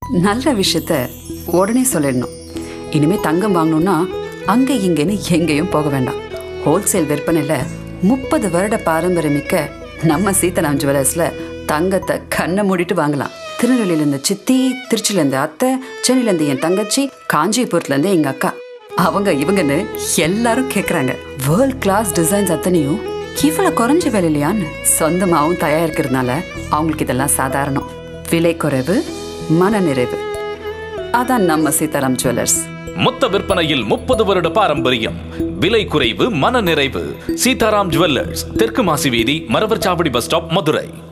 நல்ல விஷயத்த உடனே சொல்லிடணும் இனிமே தங்கம் வாங்கணும்னா அங்க இங்கன்னு எங்கேயும் போக வேண்டாம் ஹோல்சேல் விற்பனையில முப்பது வருட பாரம்பரியமிக்க நம்ம சீதராம் ஜுவல்லர்ஸ்ல தங்கத்தை கண்ணை மூடிட்டு வாங்கலாம் திருநெல்வேலியில இருந்து சித்தி திருச்சியில இருந்து அத்தை சென்னையில இருந்து என் தங்கச்சி காஞ்சிபுரத்துல இருந்து எங்க அக்கா அவங்க இவங்கன்னு எல்லாரும் கேக்குறாங்க வேர்ல்ட் கிளாஸ் டிசைன்ஸ் அத்தனையும் இவ்வளவு குறைஞ்ச விலையிலையான்னு சொந்தமாவும் தயாரிக்கிறதுனால அவங்களுக்கு இதெல்லாம் சாதாரணம் விலை குறைவு மனநிறைவு அதான் நம்ம சீதாராம் ஜுவல்லர்ஸ் மொத்த விற்பனையில் முப்பது வருட பாரம்பரியம் விலை குறைவு மன நிறைவு சீதாராம் ஜுவல்லர்ஸ் தெற்கு மாசி வீதி மரவர் சாவடி பஸ் ஸ்டாப் மதுரை